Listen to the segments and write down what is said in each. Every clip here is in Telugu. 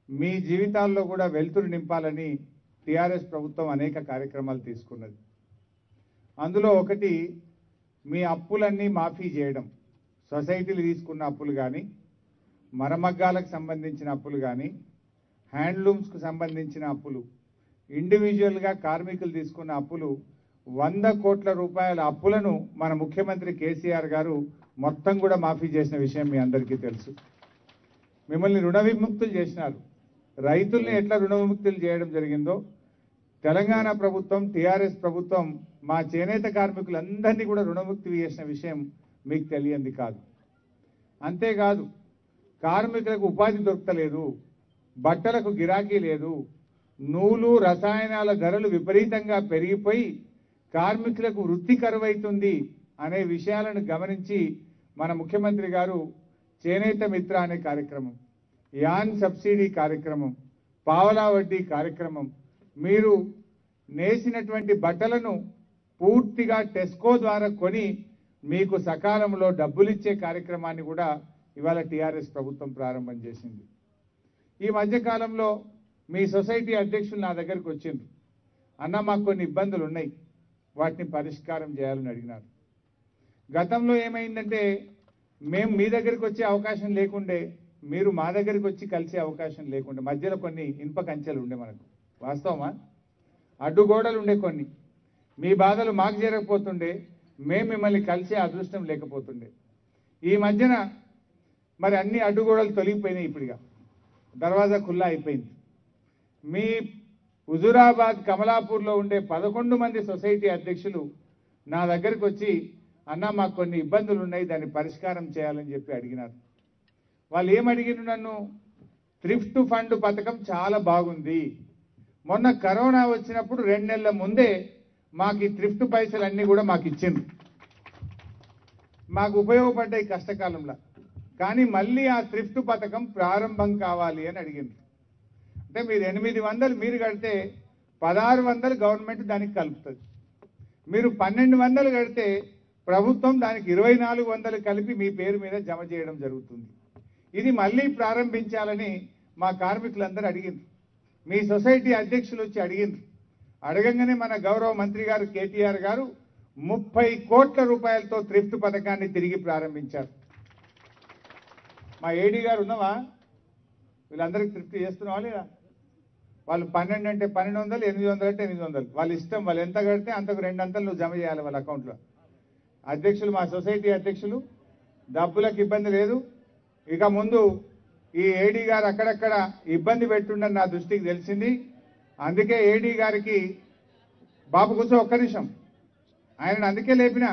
మీ జీవితాల్లో కూడా వెలుతురు నింపాలని టీఆర్ఎస్ ప్రభుత్వం అనేక కార్యక్రమాలు తీసుకున్నది అందులో ఒకటి మీ అప్పులన్నీ మాఫీ చేయడం సొసైటీలు తీసుకున్న అప్పులు కానీ మరమగ్గాలకు సంబంధించిన అప్పులు కానీ హ్యాండ్లూమ్స్కు సంబంధించిన అప్పులు ఇండివిజువల్గా కార్మికులు తీసుకున్న అప్పులు వంద కోట్ల రూపాయల అప్పులను మన ముఖ్యమంత్రి కేసీఆర్ గారు మొత్తం కూడా మాఫీ చేసిన విషయం మీ అందరికీ తెలుసు మిమ్మల్ని రుణ విముక్తులు చేసినారు రైతుల్ని ఎట్లా రుణ విముక్తులు చేయడం జరిగిందో తెలంగాణ ప్రభుత్వం టీఆర్ఎస్ ప్రభుత్వం మా చేనేత కార్మికులందరినీ కూడా రుణముక్తి చేసిన విషయం మీకు తెలియంది కాదు అంతేకాదు కార్మికులకు ఉపాధి దొరకలేదు బట్టలకు గిరాకీ లేదు నూలు రసాయనాల ధరలు విపరీతంగా పెరిగిపోయి కార్మికులకు వృత్తి కరువైతుంది అనే విషయాలను గమనించి మన ముఖ్యమంత్రి గారు చేనేత మిత్ర అనే కార్యక్రమం యాన్ సబ్సిడీ కార్యక్రమం పావలా వడ్డీ కార్యక్రమం మీరు నేసినటువంటి బట్టలను పూర్తిగా టెస్కో ద్వారా కొని మీకు సకాలంలో డబ్బులిచ్చే కార్యక్రమాన్ని కూడా ఇవాళ టీఆర్ఎస్ ప్రభుత్వం ప్రారంభం చేసింది ఈ మధ్యకాలంలో మీ సొసైటీ అధ్యక్షులు నా దగ్గరికి వచ్చిండ్రు అన్న మాకు కొన్ని ఇబ్బందులు ఉన్నాయి వాటిని పరిష్కారం చేయాలని అడిగినారు గతంలో ఏమైందంటే మేము మీ దగ్గరికి వచ్చే అవకాశం లేకుండే మీరు మా దగ్గరికి వచ్చి కలిసే అవకాశం లేకుండే మధ్యలో కొన్ని ఇనుప కంచెలు ఉండే మనకు వాస్తవమా అడ్డుగోడలు ఉండే కొన్ని మీ బాధలు మాకు చేరకపోతుండే మేము మిమ్మల్ని కలిసే అదృష్టం లేకపోతుండే ఈ మధ్యన మరి అన్ని అడ్డుగోడలు తొలగిపోయినాయి ఇప్పుడుగా దర్వాజా ఖుల్లా అయిపోయింది మీ హుజురాబాద్ కమలాపూర్లో ఉండే పదకొండు మంది సొసైటీ అధ్యక్షులు నా దగ్గరికి వచ్చి అన్న మాకు కొన్ని ఇబ్బందులు ఉన్నాయి దాన్ని పరిష్కారం చేయాలని చెప్పి అడిగినారు వాళ్ళు ఏం అడిగిన నన్ను థ్రిఫ్ట్ ఫండ్ పథకం చాలా బాగుంది మొన్న కరోనా వచ్చినప్పుడు రెండు నెలల ముందే మాకు ఈ థ్రిఫ్ట్ పైసలు అన్నీ కూడా మాకు ఇచ్చిండ్రు మాకు ఉపయోగపడ్డాయి కష్టకాలంలో కానీ మళ్ళీ ఆ థ్రిఫ్ట్ పథకం ప్రారంభం కావాలి అని అడిగింది అంటే మీరు ఎనిమిది వందలు మీరు కడితే పదహారు వందలు గవర్నమెంట్ దానికి కలుపుతుంది మీరు పన్నెండు వందలు కడితే ప్రభుత్వం దానికి ఇరవై నాలుగు వందలు కలిపి మీ పేరు మీద జమ చేయడం జరుగుతుంది ఇది మళ్ళీ ప్రారంభించాలని మా కార్మికులందరూ అడిగిండ్రు మీ సొసైటీ అధ్యక్షులు వచ్చి అడిగిండ్రు అడగంగానే మన గౌరవ మంత్రి గారు కేటీఆర్ గారు ముప్పై కోట్ల రూపాయలతో థ్రిఫ్ట్ పథకాన్ని తిరిగి ప్రారంభించారు మా ఏడీ గారు ఉన్నావా వీళ్ళందరికీ థ్రిఫ్ట్ చేస్తున్నావా లేదా వాళ్ళు పన్నెండు అంటే పన్నెండు వందలు ఎనిమిది వందలు అంటే ఎనిమిది వందలు వాళ్ళ ఇష్టం వాళ్ళు ఎంత కడితే అంతకు రెండు అంతలు నువ్వు జమ చేయాలి వాళ్ళ అకౌంట్లో అధ్యక్షులు మా సొసైటీ అధ్యక్షులు డబ్బులకు ఇబ్బంది లేదు ఇక ముందు ఈ ఏడీ గారు అక్కడక్కడ ఇబ్బంది పెట్టుండని నా దృష్టికి తెలిసింది అందుకే ఏడీ గారికి బాబు కూర్చో ఒక్క నిమిషం ఆయనను అందుకే లేపిన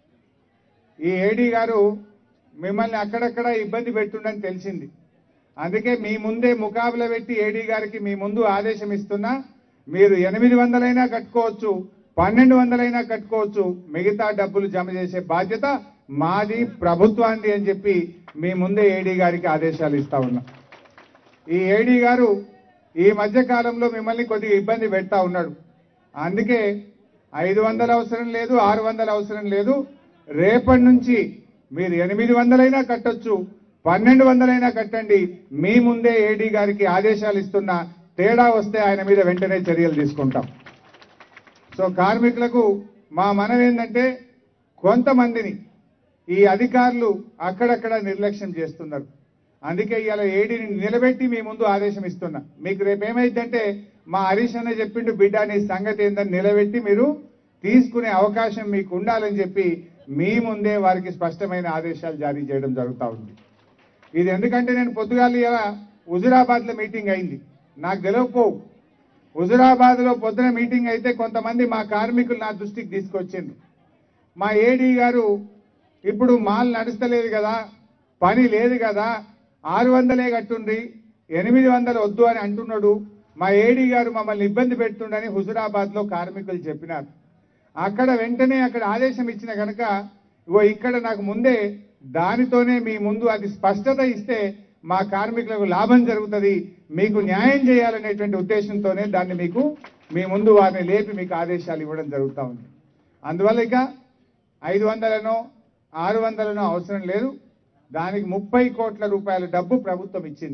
ఈ ఏడీ గారు మిమ్మల్ని అక్కడక్కడ ఇబ్బంది పెట్టుండని తెలిసింది అందుకే మీ ముందే ముకాబలా పెట్టి ఏడీ గారికి మీ ముందు ఆదేశం ఇస్తున్నా మీరు ఎనిమిది వందలైనా కట్టుకోవచ్చు పన్నెండు వందలైనా కట్టుకోవచ్చు మిగతా డబ్బులు జమ చేసే బాధ్యత మాది ప్రభుత్వాన్ని అని చెప్పి మీ ముందే ఏడీ గారికి ఆదేశాలు ఇస్తా ఉన్నా ఈ ఏడీ గారు ఈ మధ్య కాలంలో మిమ్మల్ని కొద్దిగా ఇబ్బంది పెడతా ఉన్నాడు అందుకే ఐదు వందలు అవసరం లేదు ఆరు వందలు అవసరం లేదు రేపటి నుంచి మీరు ఎనిమిది వందలైనా కట్టొచ్చు పన్నెండు వందలైనా కట్టండి మీ ముందే ఏడీ గారికి ఆదేశాలు ఇస్తున్నా తేడా వస్తే ఆయన మీద వెంటనే చర్యలు తీసుకుంటాం సో కార్మికులకు మా మనం ఏంటంటే కొంతమందిని ఈ అధికారులు అక్కడక్కడ నిర్లక్ష్యం చేస్తున్నారు అందుకే ఇవాళ ఏడీని నిలబెట్టి మీ ముందు ఆదేశం ఇస్తున్నా మీకు రేపు ఏమైందంటే మా హరీష్ అన్న చెప్పిండు బిడ్డ నీ సంగతి ఏందని నిలబెట్టి మీరు తీసుకునే అవకాశం మీకు ఉండాలని చెప్పి మీ ముందే వారికి స్పష్టమైన ఆదేశాలు జారీ చేయడం జరుగుతూ ఉంది ఇది ఎందుకంటే నేను పొద్దుగాల ఇలా హుజురాబాద్లో మీటింగ్ అయింది నాకు తెలియకపోవు హుజురాబాద్లో పొద్దున మీటింగ్ అయితే కొంతమంది మా కార్మికులు నా దృష్టికి తీసుకొచ్చిండ్రు మా ఏడీ గారు ఇప్పుడు మాల్ నడుస్తలేదు కదా పని లేదు కదా ఆరు వందలే కట్టుండ్రి ఎనిమిది వందలు వద్దు అని అంటున్నాడు మా ఏడీ గారు మమ్మల్ని ఇబ్బంది పెడుతుండని హుజురాబాద్లో కార్మికులు చెప్పినారు అక్కడ వెంటనే అక్కడ ఆదేశం ఇచ్చిన కనుక ఇగో ఇక్కడ నాకు ముందే దానితోనే మీ ముందు అది స్పష్టత ఇస్తే మా కార్మికులకు లాభం జరుగుతుంది మీకు న్యాయం చేయాలనేటువంటి ఉద్దేశంతోనే దాన్ని మీకు మీ ముందు వారిని లేపి మీకు ఆదేశాలు ఇవ్వడం జరుగుతూ ఉంది అందువల్ల ఇక ఐదు వందలనో ఆరు వందలనో అవసరం లేదు దానికి ముప్పై కోట్ల రూపాయల డబ్బు ప్రభుత్వం ఇచ్చింది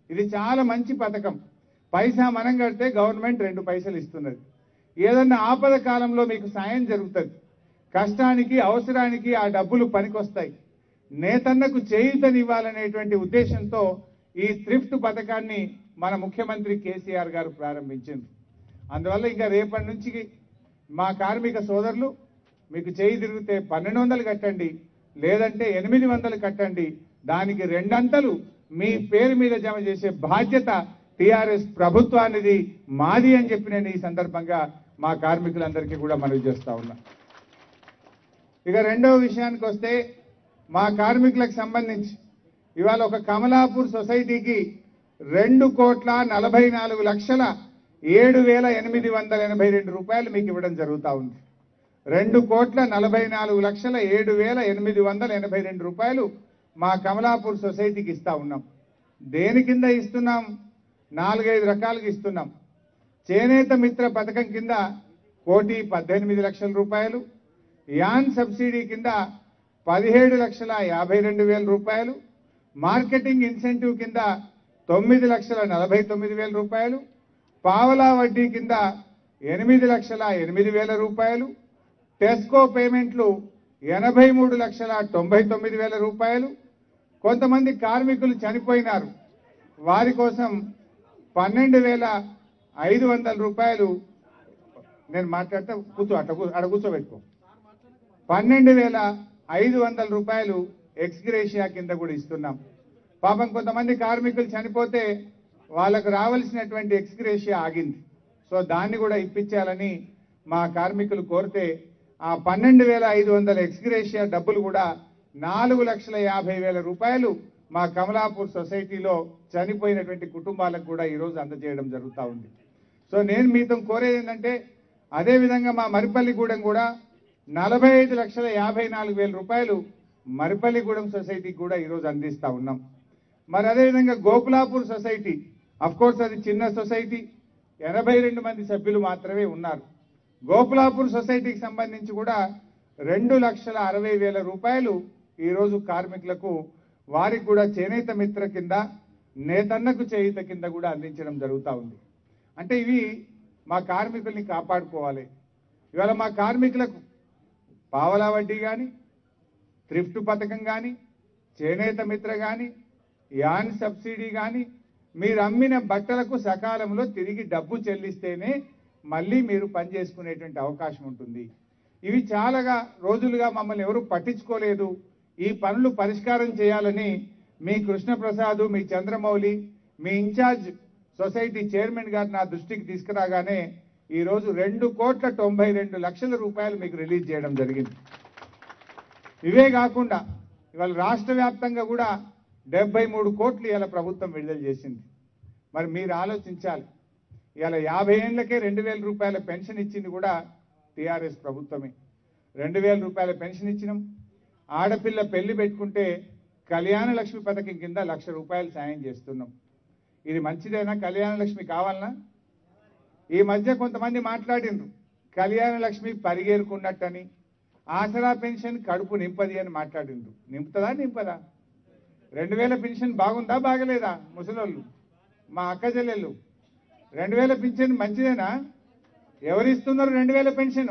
ఇది చాలా మంచి పథకం పైసా మనం కడితే గవర్నమెంట్ రెండు పైసలు ఇస్తున్నది ఏదన్నా ఆపద కాలంలో మీకు సాయం జరుగుతుంది కష్టానికి అవసరానికి ఆ డబ్బులు పనికొస్తాయి నేతన్నకు చేయూతనివ్వాలనేటువంటి ఉద్దేశంతో ఈ థ్రిఫ్ట్ పథకాన్ని మన ముఖ్యమంత్రి కేసీఆర్ గారు ప్రారంభించింది అందువల్ల ఇంకా రేపటి నుంచి మా కార్మిక సోదరులు మీకు చేయి తిరిగితే పన్నెండు వందలు కట్టండి లేదంటే ఎనిమిది వందలు కట్టండి దానికి రెండంతలు మీ పేరు మీద జమ చేసే బాధ్యత టిఆర్ఎస్ ప్రభుత్వానిది మాది అని చెప్పి నేను ఈ సందర్భంగా మా కార్మికులందరికీ కూడా మనవి చేస్తా ఉన్నా ఇక రెండవ విషయానికి వస్తే మా కార్మికులకు సంబంధించి ఇవాళ ఒక కమలాపూర్ సొసైటీకి రెండు కోట్ల నలభై నాలుగు లక్షల ఏడు వేల ఎనిమిది వందల ఎనభై రెండు రూపాయలు మీకు ఇవ్వడం జరుగుతూ ఉంది రెండు కోట్ల నలభై నాలుగు లక్షల ఏడు వేల ఎనిమిది వందల ఎనభై రెండు రూపాయలు మా కమలాపూర్ సొసైటీకి ఇస్తా ఉన్నాం దేని కింద ఇస్తున్నాం నాలుగైదు రకాలుగా ఇస్తున్నాం చేనేత మిత్ర పథకం కింద కోటి పద్దెనిమిది లక్షల రూపాయలు యాన్ సబ్సిడీ కింద పదిహేడు లక్షల యాభై రెండు వేల రూపాయలు మార్కెటింగ్ ఇన్సెంటివ్ కింద తొమ్మిది లక్షల నలభై తొమ్మిది వేల రూపాయలు పావలా వడ్డీ కింద ఎనిమిది లక్షల ఎనిమిది వేల రూపాయలు టెస్కో పేమెంట్లు ఎనభై మూడు లక్షల తొంభై తొమ్మిది వేల రూపాయలు కొంతమంది కార్మికులు చనిపోయినారు వారి కోసం పన్నెండు వేల ఐదు వందల రూపాయలు నేను మాట్లాడితే కూర్చో అట్లా కూ- అక్కడ కూర్చోబెట్టుకో పన్నెండు వేల ఐదు వందల రూపాయలు ఎక్స్గ్రేషియా కింద కూడా ఇస్తున్నాం పాపం కొంతమంది కార్మికులు చనిపోతే వాళ్ళకు రావాల్సినటువంటి ఎక్స్గ్రేషియా ఆగింది సో దాన్ని కూడా ఇప్పించాలని మా కార్మికులు కోరితే ఆ పన్నెండు వేల ఐదు వందల ఎక్స్గ్రేషియా డబ్బులు కూడా నాలుగు లక్షల యాభై వేల రూపాయలు మా కమలాపూర్ సొసైటీలో చనిపోయినటువంటి కుటుంబాలకు కూడా ఈరోజు అందజేయడం జరుగుతూ ఉంది సో నేను మీతో కోరేది ఏంటంటే అదేవిధంగా మా మరిపల్లిగూడెం కూడా నలభై ఐదు లక్షల యాభై నాలుగు వేల రూపాయలు మరిపల్లిగూడెం సొసైటీకి కూడా ఈరోజు అందిస్తా ఉన్నాం మరి అదేవిధంగా గోకులాపూర్ సొసైటీ అఫ్ కోర్స్ అది చిన్న సొసైటీ ఎనభై రెండు మంది సభ్యులు మాత్రమే ఉన్నారు గోకులాపూర్ సొసైటీకి సంబంధించి కూడా రెండు లక్షల అరవై వేల రూపాయలు ఈరోజు కార్మికులకు వారికి కూడా చేనేత మిత్ర కింద నేతన్నకు చేయుత కింద కూడా అందించడం జరుగుతూ ఉంది అంటే ఇవి మా కార్మికుల్ని కాపాడుకోవాలి ఇవాళ మా కార్మికులకు పావలా వడ్డీ కానీ థ్రిఫ్ట్ పథకం కానీ చేనేత మిత్ర కానీ యాన్ సబ్సిడీ కానీ మీరు అమ్మిన బట్టలకు సకాలంలో తిరిగి డబ్బు చెల్లిస్తేనే మళ్ళీ మీరు పని చేసుకునేటువంటి అవకాశం ఉంటుంది ఇవి చాలాగా రోజులుగా మమ్మల్ని ఎవరు పట్టించుకోలేదు ఈ పనులు పరిష్కారం చేయాలని మీ కృష్ణప్రసాద్ మీ చంద్రమౌళి మీ ఇన్ఛార్జ్ సొసైటీ చైర్మన్ గారు నా దృష్టికి తీసుకురాగానే ఈరోజు రెండు కోట్ల తొంభై రెండు లక్షల రూపాయలు మీకు రిలీజ్ చేయడం జరిగింది ఇవే కాకుండా ఇవాళ రాష్ట్ర వ్యాప్తంగా కూడా డెబ్బై మూడు కోట్లు ఇవాళ ప్రభుత్వం విడుదల చేసింది మరి మీరు ఆలోచించాలి ఇవాళ యాభై ఏళ్ళకే రెండు వేల రూపాయల పెన్షన్ ఇచ్చింది కూడా టీఆర్ఎస్ ప్రభుత్వమే రెండు వేల రూపాయల పెన్షన్ ఇచ్చినాం ఆడపిల్ల పెళ్లి పెట్టుకుంటే కళ్యాణ లక్ష్మి పథకం కింద లక్ష రూపాయలు సాయం చేస్తున్నాం ఇది మంచిదేనా కళ్యాణ లక్ష్మి కావాలనా ఈ మధ్య కొంతమంది మాట్లాడిండ్రు కళ్యాణ లక్ష్మి పరిగేరుకున్నట్టని ఆసరా పెన్షన్ కడుపు నింపది అని మాట్లాడిండ్రు నింపుతుందా నింపదా రెండు వేల పెన్షన్ బాగుందా బాగలేదా ముసలోళ్ళు మా అక్క చెల్లెళ్ళు రెండు వేల పెన్షన్ మంచిదేనా ఎవరు ఇస్తున్నారు రెండు వేల పెన్షన్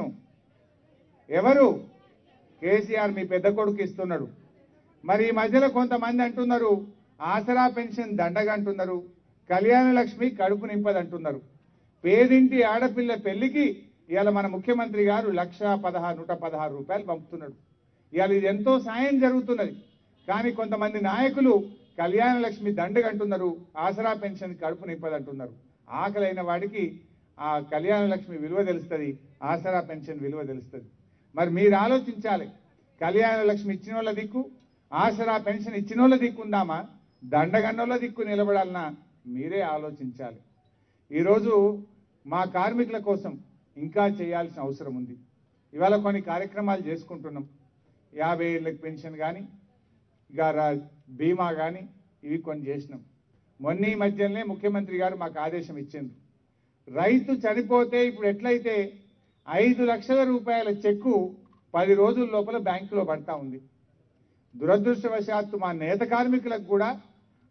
ఎవరు కేసీఆర్ మీ పెద్ద కొడుకు ఇస్తున్నాడు మరి ఈ మధ్యలో కొంతమంది అంటున్నారు ఆసరా పెన్షన్ దండగ అంటున్నారు కళ్యాణ లక్ష్మి కడుపు నింపది అంటున్నారు పేదింటి ఆడపిల్ల పెళ్లికి ఇవాళ మన ముఖ్యమంత్రి గారు లక్ష పదహారు నూట పదహారు రూపాయలు పంపుతున్నాడు ఇవాళ ఇది ఎంతో సాయం జరుగుతున్నది కానీ కొంతమంది నాయకులు కళ్యాణ లక్ష్మి దండగ అంటున్నారు ఆసరా పెన్షన్ కడుపు నింపది అంటున్నారు ఆకలైన వాడికి ఆ కళ్యాణ లక్ష్మి విలువ తెలుస్తుంది ఆసరా పెన్షన్ విలువ తెలుస్తుంది మరి మీరు ఆలోచించాలి కళ్యాణ లక్ష్మి ఇచ్చిన వాళ్ళ దిక్కు ఆసరా పెన్షన్ ఇచ్చిన వాళ్ళ దిక్కు ఉందామా దండగన్నోళ్ళ దిక్కు నిలబడాలన్నా మీరే ఆలోచించాలి ఈరోజు మా కార్మికుల కోసం ఇంకా చేయాల్సిన అవసరం ఉంది ఇవాళ కొన్ని కార్యక్రమాలు చేసుకుంటున్నాం యాభై ఏళ్ళకి పెన్షన్ కానీ ఇక రా- బీమా కానీ ఇవి కొన్ని చేసినాం మొన్న ఈ మధ్యలోనే ముఖ్యమంత్రి గారు మాకు ఆదేశం ఇచ్చింది రైతు చనిపోతే ఇప్పుడు ఎట్లయితే ఐదు లక్షల రూపాయల చెక్కు పది రోజుల లోపల బ్యాంకులో పడతా ఉంది దురదృష్టవశాత్తు మా నేత కార్మికులకు కూడా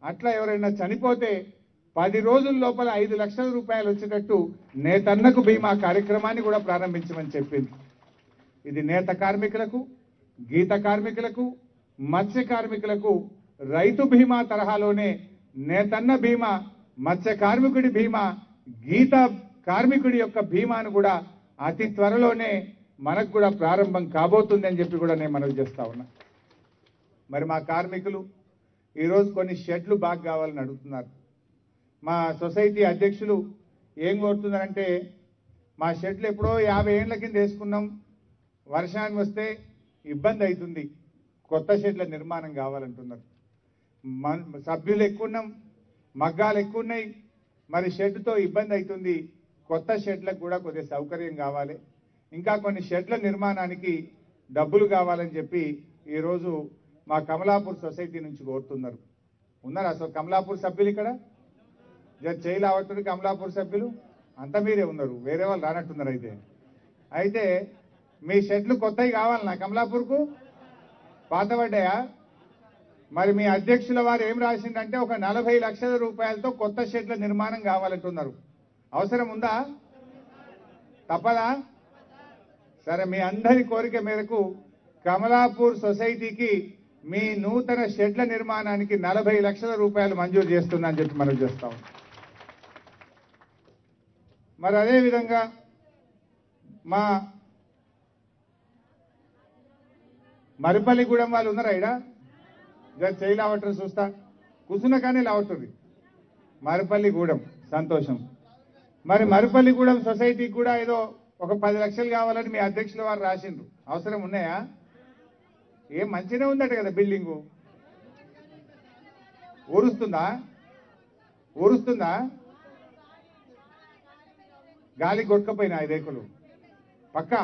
అట్లా ఎవరైనా చనిపోతే పది రోజుల లోపల ఐదు లక్షల రూపాయలు వచ్చేటట్టు నేతన్నకు బీమా కార్యక్రమాన్ని కూడా ప్రారంభించమని చెప్పింది ఇది నేత కార్మికులకు గీత కార్మికులకు మత్స్య కార్మికులకు రైతు బీమా తరహాలోనే నేతన్న బీమా మత్స్య కార్మికుడి బీమా గీత కార్మికుడి యొక్క బీమాను కూడా అతి త్వరలోనే మనకు కూడా ప్రారంభం కాబోతుంది అని చెప్పి కూడా నేను మనవి చేస్తా ఉన్నా మరి మా కార్మికులు ఈరోజు కొన్ని షెడ్లు బాగా కావాలని అడుగుతున్నారు మా సొసైటీ అధ్యక్షులు ఏం కోరుతున్నారంటే మా షెడ్లు ఎప్పుడో యాభై ఏళ్ల కింద వేసుకున్నాం వర్షానికి వస్తే ఇబ్బంది అవుతుంది కొత్త షెడ్ల నిర్మాణం కావాలంటున్నారు మన సభ్యులు ఎక్కువ ఉన్నాం మగ్గాలు ఎక్కువ ఉన్నాయి మరి షెడ్తో ఇబ్బంది అవుతుంది కొత్త షెడ్లకు కూడా కొద్దిగా సౌకర్యం కావాలి ఇంకా కొన్ని షెడ్ల నిర్మాణానికి డబ్బులు కావాలని చెప్పి ఈరోజు మా కమలాపూర్ సొసైటీ నుంచి కోరుతున్నారు ఉన్నారు అసలు కమలాపూర్ సభ్యులు ఇక్కడ జర చేయి లావట్టుంది కమలాపూర్ సభ్యులు అంతా మీరే ఉన్నారు వేరే వాళ్ళు రానట్టున్నారు అయితే అయితే మీ షెడ్లు కొత్తవి కావాలన్నా కమలాపూర్కు పాతబడ్డాయా మరి మీ అధ్యక్షుల వారు ఏం రాసిందంటే ఒక నలభై లక్షల రూపాయలతో కొత్త షెడ్ల నిర్మాణం కావాలంటున్నారు అవసరం ఉందా తప్పదా సరే మీ అందరి కోరిక మేరకు కమలాపూర్ సొసైటీకి మీ నూతన షెడ్ల నిర్మాణానికి నలభై లక్షల రూపాయలు మంజూరు చేస్తున్నా అని చెప్పి మనం చేస్తాం మరి అదే విధంగా మా మరిపల్లిగూడెం వాళ్ళు ఉన్నారా ఇడ జర చేయి లావట్రు చూస్తా కూర్చున్న కానీ లావట్టుంది మరిపల్లిగూడెం సంతోషం మరి మరిపల్లిగూడెం సొసైటీకి కూడా ఏదో ఒక పది లక్షలు కావాలని మీ అధ్యక్షుల వారు రాసిండ్రు అవసరం ఉన్నాయా ఏం మంచిగా ఉందట కదా బిల్డింగు ఊరుస్తుందా ఊరుస్తుందా గాలి కొట్టుకపోయినా ఈ రేకులు పక్కా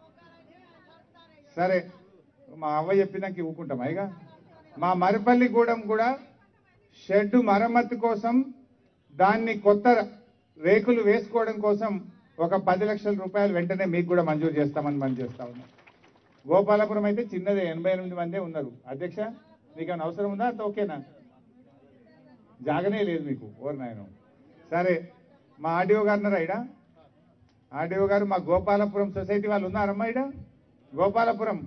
సరే మా అవ్వ చెప్పినాక ఊకుంటాం అయిగా మా మరిపల్లిగూడెం కూడా షెడ్ మరమ్మతు కోసం దాన్ని కొత్త రేకులు వేసుకోవడం కోసం ఒక పది లక్షల రూపాయలు వెంటనే మీకు కూడా మంజూరు చేస్తామని మనం చేస్తా ఉన్నాం గోపాలపురం అయితే చిన్నదే ఎనభై ఎనిమిది మందే ఉన్నారు అధ్యక్ష మీకు ఏమైనా అవసరం ఉందా అంత ఓకేనా జాగనే లేదు మీకు ఓరు నాయన సరే మా ఆర్డీఓ గారు ఉన్నారా ఇడ ఆర్డీఓ గారు మా గోపాలపురం సొసైటీ వాళ్ళు ఉన్నారమ్మా ఇడ గోపాలపురం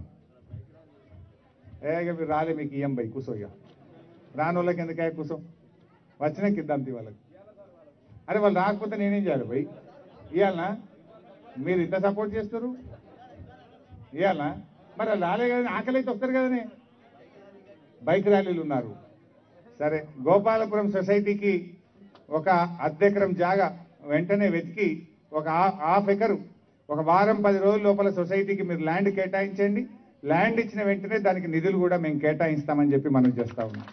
ఏ ఇక మీరు రాలే మీకు ఇయ్యం బై కూసో ఇక రాని వాళ్ళకి ఎందుకాయ కూసో వచ్చినాక ఇద్దాం తీ వాళ్ళకి అరే వాళ్ళు రాకపోతే నేనేం చేయాలి బై ఇవ్వాలనా మీరు ఇంత సపోర్ట్ చేస్తారు ఇవ్వాలనా మరి వాళ్ళు రాలే కదా ఆకలి అయితే వస్తారు కదనే బైక్ ర్యాలీలు ఉన్నారు సరే గోపాలపురం సొసైటీకి ఒక అర్ధెకరం జాగా వెంటనే వెతికి ఒక హా- హాఫ్ ఎకరు ఒక వారం పది రోజుల లోపల సొసైటీకి మీరు ల్యాండ్ కేటాయించండి ల్యాండ్ ఇచ్చిన వెంటనే దానికి నిధులు కూడా మేము కేటాయిస్తామని చెప్పి మనం చేస్తా ఉన్నాం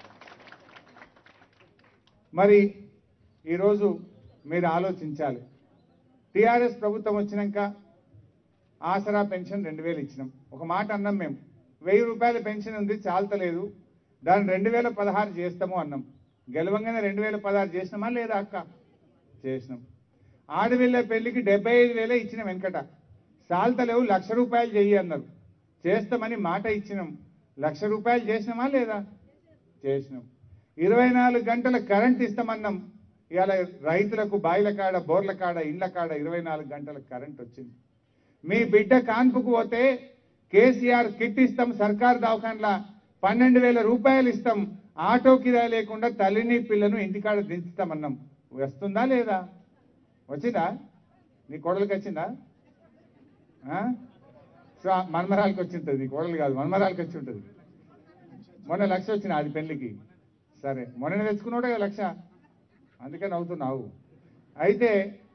మరి ఈరోజు మీరు ఆలోచించాలి టీఆర్ఎస్ ప్రభుత్వం వచ్చినాక ఆసరా పెన్షన్ రెండు వేలు ఇచ్చినాం ఒక మాట అన్నాం మేము వెయ్యి రూపాయల పెన్షన్ ఉంది చాలతలేదు దాన్ని రెండు వేల పదహారు చేస్తాము అన్నాం గెలవంగానే రెండు వేల పదహారు చేసినామా లేదా అక్క చేసినాం ఆడవిళ్ళ పెళ్లికి డెబ్బై ఐదు వేలే ఇచ్చిన వెంకట సాల్తలేవు లక్ష రూపాయలు చెయ్యి అన్నారు చేస్తామని మాట ఇచ్చినాం లక్ష రూపాయలు చేసినామా లేదా చేసినాం ఇరవై నాలుగు గంటల కరెంట్ ఇస్తామన్నాం ఇవాళ రైతులకు బాయిల కాడ బోర్ల కాడ ఇండ్ల కాడ ఇరవై నాలుగు గంటల కరెంట్ వచ్చింది మీ బిడ్డ కాన్పుకు పోతే కేసీఆర్ కిట్ ఇస్తాం సర్కార్ దవాఖాన్లా పన్నెండు వేల రూపాయలు ఇస్తాం ఆటో కిరాయి లేకుండా తల్లిని పిల్లను ఇంటికాడ దించుతామన్నాం వస్తుందా లేదా వచ్చిందా నీ కోడలికి వచ్చిందా ఆ? సో ఆ మన్మరాలకి వచ్చి ఉంటుంది నీ కోడలు కాదు మన్మరాలకి వచ్చి ఉంటుంది మొన్న లక్ష వచ్చిన అది పెళ్లికి సరే మొన్న తెచ్చుకున్నాడే కదా లక్ష అందుకని అవుతున్నావు అయితే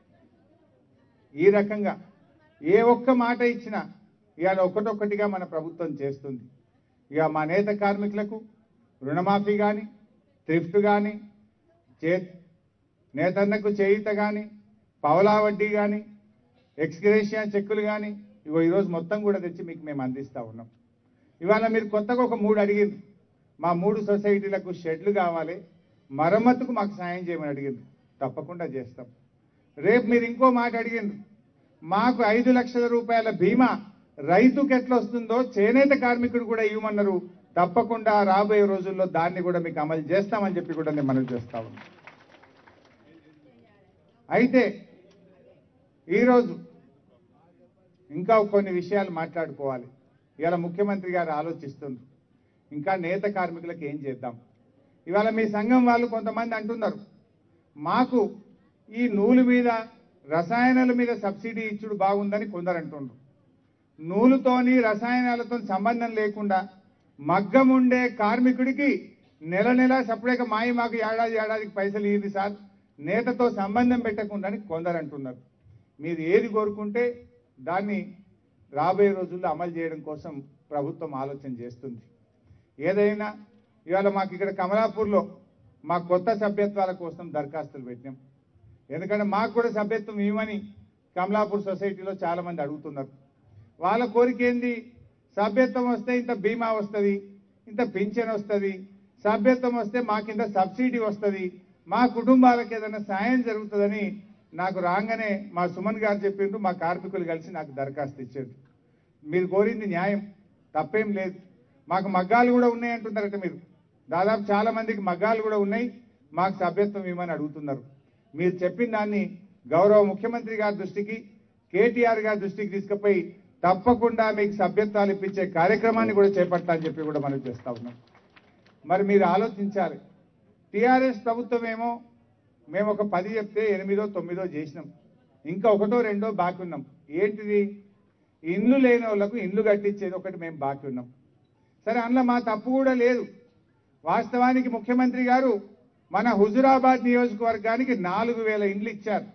ఈ రకంగా ఏ ఒక్క మాట ఇచ్చినా ఇవాళ ఒక్కటొక్కటిగా మన ప్రభుత్వం చేస్తుంది ఇక మా నేత కార్మికులకు రుణమాఫీ కానీ థ్రిఫ్ట్ కానీ చే నేతన్నకు చేయుత కానీ పవలా వడ్డీ కానీ ఎక్స్గ్రేషియా చెక్కులు కానీ ఇగో ఈరోజు మొత్తం కూడా తెచ్చి మీకు మేము అందిస్తా ఉన్నాం ఇవాళ మీరు కొత్తగా ఒక మూడు అడిగింది మా మూడు సొసైటీలకు షెడ్లు కావాలి మరమ్మతుకు మాకు సాయం చేయమని అడిగింది తప్పకుండా చేస్తాం రేపు మీరు ఇంకో మాట అడిగింది మాకు ఐదు లక్షల రూపాయల బీమా రైతుకు ఎట్లా వస్తుందో చేనేత కార్మికుడు కూడా ఇవ్వమన్నారు తప్పకుండా రాబోయే రోజుల్లో దాన్ని కూడా మీకు అమలు చేస్తామని చెప్పి కూడా నేను మనవి చేస్తా ఉన్నాను అయితే ఈరోజు ఇంకా కొన్ని విషయాలు మాట్లాడుకోవాలి ఇవాళ ముఖ్యమంత్రి గారు ఆలోచిస్తున్నారు ఇంకా నేత కార్మికులకు ఏం చేద్దాం ఇవాళ మీ సంఘం వాళ్ళు కొంతమంది అంటున్నారు మాకు ఈ నూలు మీద రసాయనాల మీద సబ్సిడీ ఇచ్చుడు బాగుందని కొందరు అంటున్నారు నూలుతోని రసాయనాలతో సంబంధం లేకుండా మగ్గం ఉండే కార్మికుడికి నెల నెల సపరేట్గా మాయి మాకు ఏడాది ఏడాదికి పైసలు ఇయ్యింది సార్ నేతతో సంబంధం పెట్టకుండా అని కొందరు అంటున్నారు మీరు ఏది కోరుకుంటే దాన్ని రాబోయే రోజుల్లో అమలు చేయడం కోసం ప్రభుత్వం ఆలోచన చేస్తుంది ఏదైనా ఇవాళ మాకు ఇక్కడ కమలాపూర్లో మా కొత్త సభ్యత్వాల కోసం దరఖాస్తులు పెట్టినాం ఎందుకంటే మాకు కూడా సభ్యత్వం ఇవ్వమని కమలాపూర్ సొసైటీలో చాలా మంది అడుగుతున్నారు వాళ్ళ కోరిక ఏంది సభ్యత్వం వస్తే ఇంత బీమా వస్తుంది ఇంత పింఛన్ వస్తుంది సభ్యత్వం వస్తే మాకింత సబ్సిడీ వస్తుంది మా కుటుంబాలకు ఏదైనా సాయం జరుగుతుందని నాకు రాగానే మా సుమన్ గారు చెప్పిండ్రు మా కార్మికులు కలిసి నాకు దరఖాస్తు ఇచ్చారు మీరు కోరింది న్యాయం తప్పేం లేదు మాకు మగ్గాలు కూడా ఉన్నాయి అంటున్నారట మీరు దాదాపు చాలా మందికి మగ్గాలు కూడా ఉన్నాయి మాకు సభ్యత్వం ఇవ్వమని అడుగుతున్నారు మీరు చెప్పిన దాన్ని గౌరవ ముఖ్యమంత్రి గారి దృష్టికి కేటీఆర్ గారి దృష్టికి తీసుకుపోయి తప్పకుండా మీకు సభ్యత్వాలు ఇప్పించే కార్యక్రమాన్ని కూడా చేపట్టాలని చెప్పి కూడా మనం చేస్తా ఉన్నాం మరి మీరు ఆలోచించాలి టీఆర్ఎస్ ప్రభుత్వం ఏమో మేము ఒక పది చెప్తే ఎనిమిదో తొమ్మిదో చేసినాం ఇంకా ఒకటో రెండో బాకీ ఉన్నాం ఏంటిది ఇండ్లు లేని వాళ్ళకు ఇండ్లు కట్టించేది ఒకటి మేము బాకీ ఉన్నాం సరే అందులో మా తప్పు కూడా లేదు వాస్తవానికి ముఖ్యమంత్రి గారు మన హుజురాబాద్ నియోజకవర్గానికి నాలుగు వేల ఇండ్లు ఇచ్చారు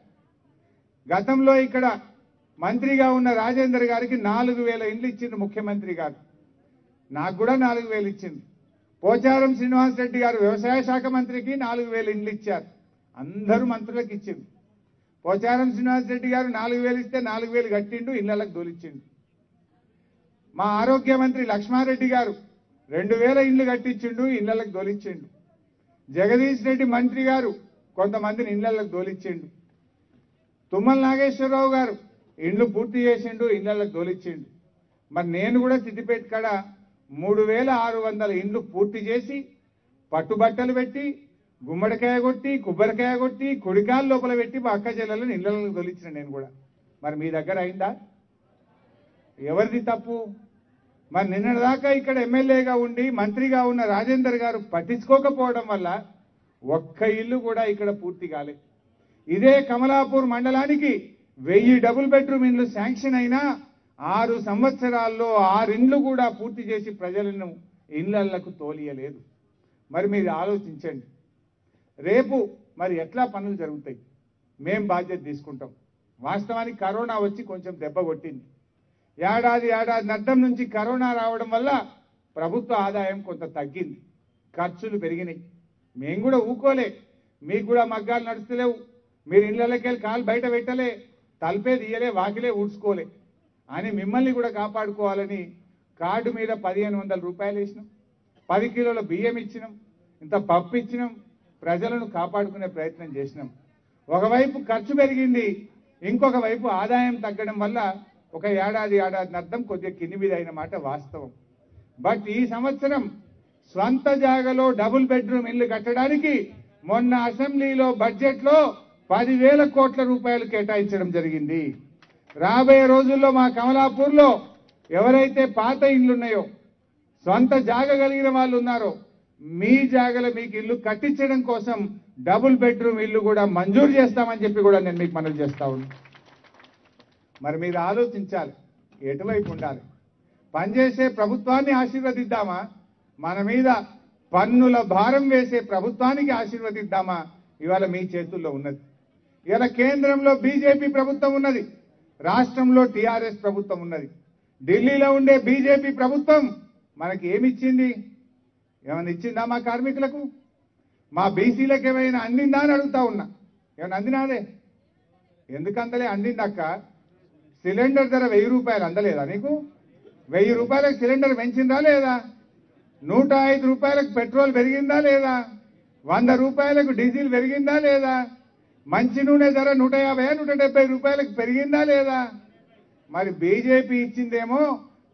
గతంలో ఇక్కడ మంత్రిగా ఉన్న రాజేందర్ గారికి నాలుగు వేల ఇండ్లు ఇచ్చిండు ముఖ్యమంత్రి గారు నాకు కూడా నాలుగు వేలు ఇచ్చింది పోచారం శ్రీనివాస్ రెడ్డి గారు వ్యవసాయ శాఖ మంత్రికి నాలుగు వేల ఇండ్లు ఇచ్చారు అందరూ మంత్రులకు ఇచ్చింది పోచారం శ్రీనివాస్ రెడ్డి గారు నాలుగు వేలు ఇస్తే నాలుగు వేలు కట్టిండు ఇళ్లకు దోలిచ్చిండు మా ఆరోగ్య మంత్రి లక్ష్మారెడ్డి గారు రెండు వేల ఇండ్లు కట్టించిండు ఇళ్లకు దోలిచ్చిండు జగదీష్ రెడ్డి మంత్రి గారు కొంతమందిని ఇళ్లకు దోలిచ్చిండు తుమ్మల నాగేశ్వరరావు గారు ఇండ్లు పూర్తి చేసిండు ఇళ్లకు దోలిచ్చిండు మరి నేను కూడా సిద్దిపేట కాడ మూడు వేల ఆరు వందల ఇండ్లు పూర్తి చేసి పట్టుబట్టలు పెట్టి గుమ్మడికాయ కొట్టి కొబ్బరికాయ కొట్టి కుడికాల లోపల పెట్టి మా అక్క చెల్లెలను ఇళ్లకు దొలిచిన నేను కూడా మరి మీ దగ్గర అయిందా ఎవరిది తప్పు మరి నిన్నటిదాకా ఇక్కడ ఎమ్మెల్యేగా ఉండి మంత్రిగా ఉన్న రాజేందర్ గారు పట్టించుకోకపోవడం వల్ల ఒక్క ఇల్లు కూడా ఇక్కడ పూర్తి కాలే ఇదే కమలాపూర్ మండలానికి వెయ్యి డబుల్ బెడ్రూమ్ ఇండ్లు శాంక్షన్ అయినా ఆరు సంవత్సరాల్లో ఆరిండ్లు కూడా పూర్తి చేసి ప్రజలను ఇళ్లకు తోలియలేదు మరి మీరు ఆలోచించండి రేపు మరి ఎట్లా పనులు జరుగుతాయి మేం బాధ్యత తీసుకుంటాం వాస్తవానికి కరోనా వచ్చి కొంచెం దెబ్బ కొట్టింది ఏడాది ఏడాది అడ్డం నుంచి కరోనా రావడం వల్ల ప్రభుత్వ ఆదాయం కొంత తగ్గింది ఖర్చులు పెరిగినాయి మేము కూడా ఊకోలే మీకు కూడా మగ్గాలు నడుస్తలేవు మీరు ఇళ్ళకి వెళ్ళి కాలు బయట పెట్టలే తలపే తీయలే వాకిలే ఊడ్చుకోలే అని మిమ్మల్ని కూడా కాపాడుకోవాలని కార్డు మీద పదిహేను వందల రూపాయలు వేసినాం పది కిలోల బియ్యం ఇచ్చినాం ఇంత పప్పు ఇచ్చినాం ప్రజలను కాపాడుకునే ప్రయత్నం చేసినాం ఒకవైపు ఖర్చు పెరిగింది ఇంకొక వైపు ఆదాయం తగ్గడం వల్ల ఒక ఏడాది ఏడాది అర్థం కొద్దిగా కింది మీద అయిన మాట వాస్తవం బట్ ఈ సంవత్సరం స్వంత జాగలో డబుల్ బెడ్రూమ్ ఇల్లు కట్టడానికి మొన్న అసెంబ్లీలో బడ్జెట్లో పదివేల కోట్ల రూపాయలు కేటాయించడం జరిగింది రాబోయే రోజుల్లో మా కమలాపూర్లో ఎవరైతే పాత ఇండ్లు ఉన్నాయో సొంత జాగ కలిగిన వాళ్ళు ఉన్నారో మీ జాగలో మీకు ఇల్లు కట్టించడం కోసం డబుల్ బెడ్రూమ్ ఇల్లు కూడా మంజూరు చేస్తామని చెప్పి కూడా నేను మీకు మనవి చేస్తా ఉన్నాను మరి మీరు ఆలోచించాలి ఎటువైపు ఉండాలి పనిచేసే ప్రభుత్వాన్ని ఆశీర్వదిద్దామా మన మీద పన్నుల భారం వేసే ప్రభుత్వానికి ఆశీర్వదిద్దామా ఇవాళ మీ చేతుల్లో ఉన్నది ఇవాళ కేంద్రంలో బీజేపీ ప్రభుత్వం ఉన్నది రాష్ట్రంలో టీఆర్ఎస్ ప్రభుత్వం ఉన్నది ఢిల్లీలో ఉండే బీజేపీ ప్రభుత్వం మనకి ఏమిచ్చింది ఏమైనా ఇచ్చిందా మా కార్మికులకు మా బీసీలకు ఏమైనా అందిందా అని అడుగుతా ఉన్నా ఏమైనా అందినాదే ఎందుకు అందలే అందిందక్క సిలిండర్ ధర వెయ్యి రూపాయలు అందలేదా నీకు వెయ్యి రూపాయలకు సిలిండర్ పెంచిందా లేదా నూట ఐదు రూపాయలకు పెట్రోల్ పెరిగిందా లేదా వంద రూపాయలకు డీజిల్ పెరిగిందా లేదా మంచి నూనె ధర నూట యాభై నూట డెబ్బై రూపాయలకు పెరిగిందా లేదా మరి బీజేపీ ఇచ్చిందేమో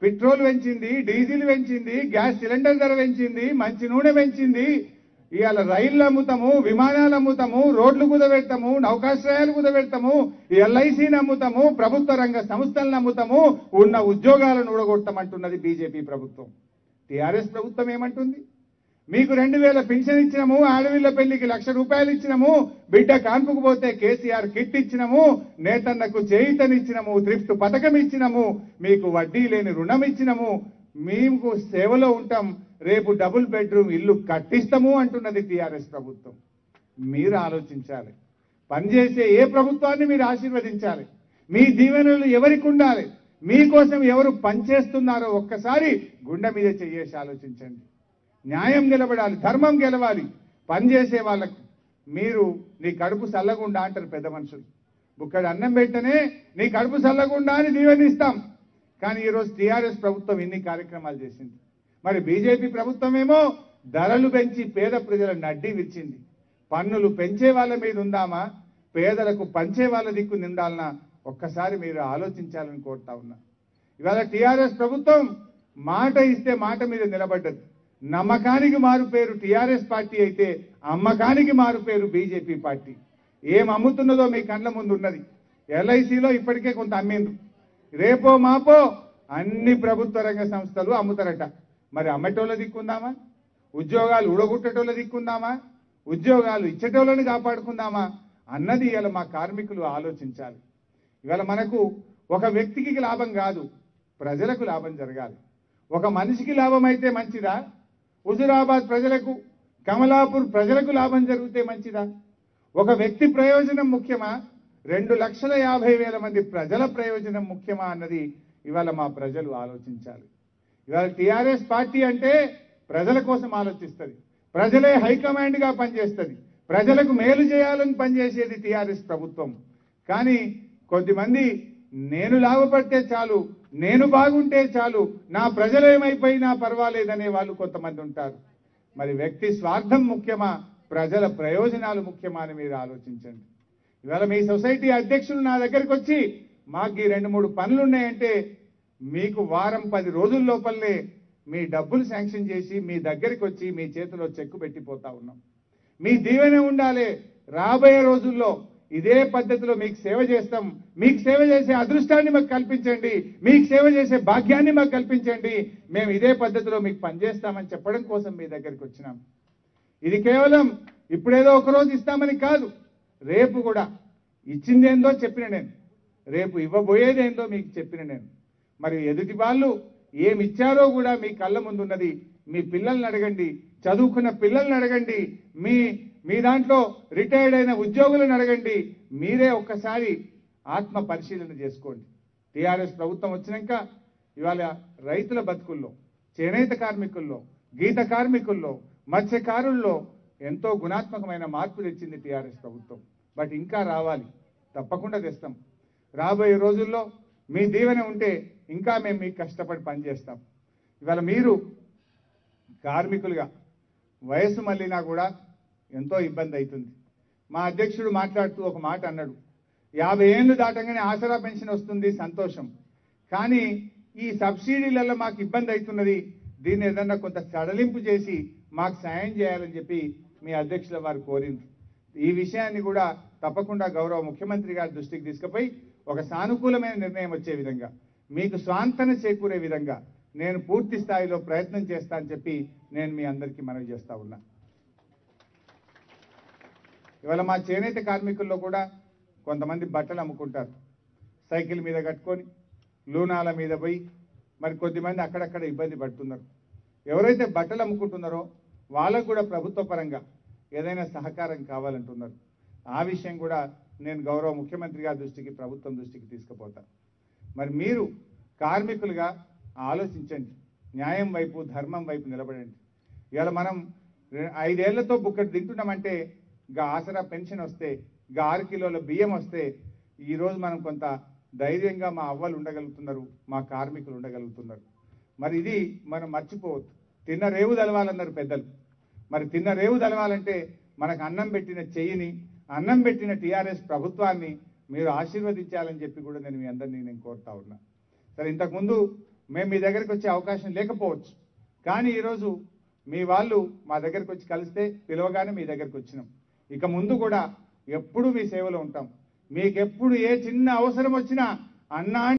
పెట్రోల్ పెంచింది డీజిల్ పెంచింది గ్యాస్ సిలిండర్ ధర పెంచింది మంచి నూనె పెంచింది ఇవాళ రైళ్లు అమ్ముతాము విమానాలు అమ్ముతాము రోడ్లు కుదబెడతాము నౌకాశ్రయాలు కుదబెడతాము ఎల్ఐసిని అమ్ముతాము ప్రభుత్వ రంగ సంస్థలను అమ్ముతాము ఉన్న ఉద్యోగాలను ఊడగొట్టమంటున్నది బీజేపీ ప్రభుత్వం టీఆర్ఎస్ ప్రభుత్వం ఏమంటుంది మీకు రెండు వేల పెన్షన్ ఇచ్చినాము ఆడవిళ్ళ పెళ్లికి లక్ష రూపాయలు ఇచ్చినాము బిడ్డ కాన్పుకు పోతే కేసీఆర్ కిట్ ఇచ్చినాము నేతన్నకు చేయితనిచ్చినాము థ్రిఫ్ట్ పథకం ఇచ్చినాము మీకు వడ్డీ లేని రుణం ఇచ్చినాము మేము సేవలో ఉంటాం రేపు డబుల్ బెడ్రూమ్ ఇల్లు కట్టిస్తాము అంటున్నది టీఆర్ఎస్ ప్రభుత్వం మీరు ఆలోచించాలి పనిచేసే ఏ ప్రభుత్వాన్ని మీరు ఆశీర్వదించాలి మీ దీవెనలు ఎవరికి ఉండాలి మీకోసం ఎవరు పనిచేస్తున్నారో ఒక్కసారి గుండె మీద చెయ్యేసి ఆలోచించండి న్యాయం నిలబడాలి ధర్మం గెలవాలి పనిచేసే వాళ్ళకు మీరు నీ కడుపు చల్లగుండా అంటారు పెద్ద మనుషులు బుక్కడి అన్నం పెట్టనే నీ కడుపు చల్లగుండా అని దీవెనిస్తాం కానీ ఈరోజు టీఆర్ఎస్ ప్రభుత్వం ఇన్ని కార్యక్రమాలు చేసింది మరి బీజేపీ ప్రభుత్వం ఏమో ధరలు పెంచి పేద ప్రజల నడ్డి విచ్చింది పన్నులు పెంచే వాళ్ళ మీద ఉందామా పేదలకు పంచే వాళ్ళ దిక్కు నిండాలన్నా ఒక్కసారి మీరు ఆలోచించాలని కోరుతా ఉన్నా ఇవాళ టీఆర్ఎస్ ప్రభుత్వం మాట ఇస్తే మాట మీద నిలబడ్డది నమ్మకానికి మారు పేరు టీఆర్ఎస్ పార్టీ అయితే అమ్మకానికి మారు పేరు బీజేపీ పార్టీ ఏం అమ్ముతున్నదో మీ కండ్ల ముందు ఉన్నది ఎల్ఐసిలో ఇప్పటికే కొంత అమ్మింది రేపో మాపో అన్ని ప్రభుత్వ రంగ సంస్థలు అమ్ముతారట మరి అమ్మటోళ్ళ దిక్కుందామా ఉద్యోగాలు ఉడగొట్టేటోళ్ళ దిక్కుందామా ఉద్యోగాలు ఇచ్చేటోళ్ళని కాపాడుకుందామా అన్నది ఇవాళ మా కార్మికులు ఆలోచించాలి ఇవాళ మనకు ఒక వ్యక్తికి లాభం కాదు ప్రజలకు లాభం జరగాలి ఒక మనిషికి లాభం అయితే మంచిదా హుజురాబాద్ ప్రజలకు కమలాపూర్ ప్రజలకు లాభం జరిగితే మంచిదా ఒక వ్యక్తి ప్రయోజనం ముఖ్యమా రెండు లక్షల యాభై వేల మంది ప్రజల ప్రయోజనం ముఖ్యమా అన్నది ఇవాళ మా ప్రజలు ఆలోచించాలి ఇవాళ టీఆర్ఎస్ పార్టీ అంటే ప్రజల కోసం ఆలోచిస్తుంది ప్రజలే హైకమాండ్ గా పనిచేస్తుంది ప్రజలకు మేలు చేయాలని పనిచేసేది టీఆర్ఎస్ ప్రభుత్వం కానీ కొద్దిమంది నేను లాభపడితే చాలు నేను బాగుంటే చాలు నా ప్రజలు ఏమైపోయినా పర్వాలేదనే వాళ్ళు కొంతమంది ఉంటారు మరి వ్యక్తి స్వార్థం ముఖ్యమా ప్రజల ప్రయోజనాలు ముఖ్యమా అని మీరు ఆలోచించండి ఇవాళ మీ సొసైటీ అధ్యక్షులు నా దగ్గరికి వచ్చి మాకు ఈ రెండు మూడు పనులు ఉన్నాయంటే మీకు వారం పది రోజుల లోపలనే మీ డబ్బులు శాంక్షన్ చేసి మీ దగ్గరికి వచ్చి మీ చేతిలో చెక్కు పెట్టిపోతా ఉన్నాం మీ దీవెన ఉండాలి రాబోయే రోజుల్లో ఇదే పద్ధతిలో మీకు సేవ చేస్తాం మీకు సేవ చేసే అదృష్టాన్ని మాకు కల్పించండి మీకు సేవ చేసే భాగ్యాన్ని మాకు కల్పించండి మేము ఇదే పద్ధతిలో మీకు పనిచేస్తామని చెప్పడం కోసం మీ దగ్గరికి వచ్చినాం ఇది కేవలం ఇప్పుడేదో ఒక రోజు ఇస్తామని కాదు రేపు కూడా ఇచ్చిందేందో చెప్పిన నేను రేపు ఇవ్వబోయేదేందో మీకు చెప్పిన నేను మరి ఎదుటి వాళ్ళు ఏమి ఇచ్చారో కూడా మీ కళ్ళ ముందు ఉన్నది మీ పిల్లల్ని అడగండి చదువుకున్న పిల్లల్ని అడగండి మీ మీ దాంట్లో రిటైర్డ్ అయిన ఉద్యోగులను అడగండి మీరే ఒక్కసారి ఆత్మ పరిశీలన చేసుకోండి టీఆర్ఎస్ ప్రభుత్వం వచ్చినాక ఇవాళ రైతుల బతుకుల్లో చేనేత కార్మికుల్లో గీత కార్మికుల్లో మత్స్యకారుల్లో ఎంతో గుణాత్మకమైన మార్పు తెచ్చింది టీఆర్ఎస్ ప్రభుత్వం బట్ ఇంకా రావాలి తప్పకుండా తెస్తాం రాబోయే రోజుల్లో మీ దీవెన ఉంటే ఇంకా మేము మీకు కష్టపడి పనిచేస్తాం ఇవాళ మీరు కార్మికులుగా వయసు మళ్ళినా కూడా ఎంతో ఇబ్బంది అవుతుంది మా అధ్యక్షుడు మాట్లాడుతూ ఒక మాట అన్నాడు యాభై ఏళ్ళు దాటంగానే ఆసరా పెన్షన్ వస్తుంది సంతోషం కానీ ఈ సబ్సిడీలలో మాకు ఇబ్బంది అవుతున్నది దీన్ని ఏదన్నా కొంత సడలింపు చేసి మాకు సాయం చేయాలని చెప్పి మీ అధ్యక్షుల వారు కోరింది ఈ విషయాన్ని కూడా తప్పకుండా గౌరవ ముఖ్యమంత్రి గారి దృష్టికి తీసుకుపోయి ఒక సానుకూలమైన నిర్ణయం వచ్చే విధంగా మీకు స్వాంతన చేకూరే విధంగా నేను పూర్తి స్థాయిలో ప్రయత్నం చేస్తా అని చెప్పి నేను మీ అందరికీ మనవి చేస్తా ఉన్నా ఇవాళ మా చేనేత కార్మికుల్లో కూడా కొంతమంది బట్టలు అమ్ముకుంటారు సైకిల్ మీద కట్టుకొని లూనాల మీద పోయి మరి కొద్దిమంది అక్కడక్కడ ఇబ్బంది పడుతున్నారు ఎవరైతే బట్టలు అమ్ముకుంటున్నారో వాళ్ళకు కూడా ప్రభుత్వ పరంగా ఏదైనా సహకారం కావాలంటున్నారు ఆ విషయం కూడా నేను గౌరవ ముఖ్యమంత్రి గారి దృష్టికి ప్రభుత్వం దృష్టికి తీసుకుపోతా మరి మీరు కార్మికులుగా ఆలోచించండి న్యాయం వైపు ధర్మం వైపు నిలబడండి ఇవాళ మనం రె- ఐదేళ్లతో బుక్కటి తింటున్నామంటే గా ఆసరా పెన్షన్ వస్తే గా ఆరు కిలోల బియ్యం వస్తే ఈ రోజు మనం కొంత ధైర్యంగా మా అవ్వలు ఉండగలుగుతున్నారు మా కార్మికులు ఉండగలుగుతున్నారు మరి ఇది మనం మర్చిపోవద్దు తిన్న రేవు తెలవాలన్నారు పెద్దలు మరి తిన్న రేవు తెలవాలంటే మనకు అన్నం పెట్టిన చెయ్యిని అన్నం పెట్టిన టీఆర్ఎస్ ప్రభుత్వాన్ని మీరు ఆశీర్వదించాలని చెప్పి కూడా నేను మీ అందరినీ నేను కోరుతా ఉన్నా సరే ఇంతకుముందు మేము మీ దగ్గరికి వచ్చే అవకాశం లేకపోవచ్చు కానీ ఈరోజు మీ వాళ్ళు మా దగ్గరికి వచ్చి కలిస్తే పిలవగానే మీ దగ్గరికి వచ్చినాం ఇక ముందు కూడా ఎప్పుడు మీ సేవలో ఉంటాం మీకు ఎప్పుడు ఏ చిన్న అవసరం వచ్చినా అన్నా